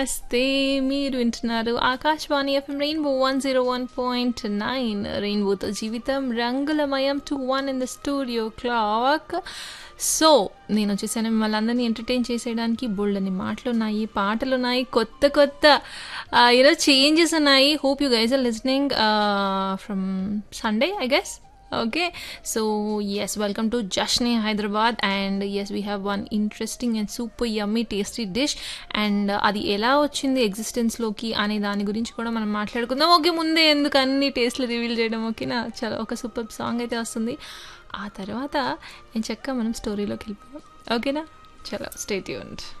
నమస్తే మీరు వింటున్నారు Akashvani FM rainbow one zero one point nine రెయిన్బోతో జీవితం రంగులమయం two one in the studio clock so నేను వచ్చేసాను మిమ్మల్ని అందరినీ ఎంటర్టైన్ చేసేయడానికి బోల్డని మాటలు ఉన్నాయి పాటలు ఉన్నాయి కొత్త కొత్త యూనో చేంజెస్ ఉన్నాయి hope you guys are listening from Sunday I guess okay so yes welcome to jashne hyderabad and yes we have one interesting and super yummy tasty dish and uh, అది ఎలా వచ్చింది ఎగ్జిస్టెన్స్లోకి అనే దాని గురించి కూడా మనం మాట్లాడుకుందాం ఓకే ముందే ఎందుకు అన్ని టేస్ట్లు రివీల్ చేయడం ఓకేనా చాలా ఒక సూపర్ సాంగ్ అయితే వస్తుంది ఆ తర్వాత నేను చక్కగా మనం స్టోరీలోకి వెళ్ళిపోదాం ఓకేనా చలో స్టేట్ యూంట్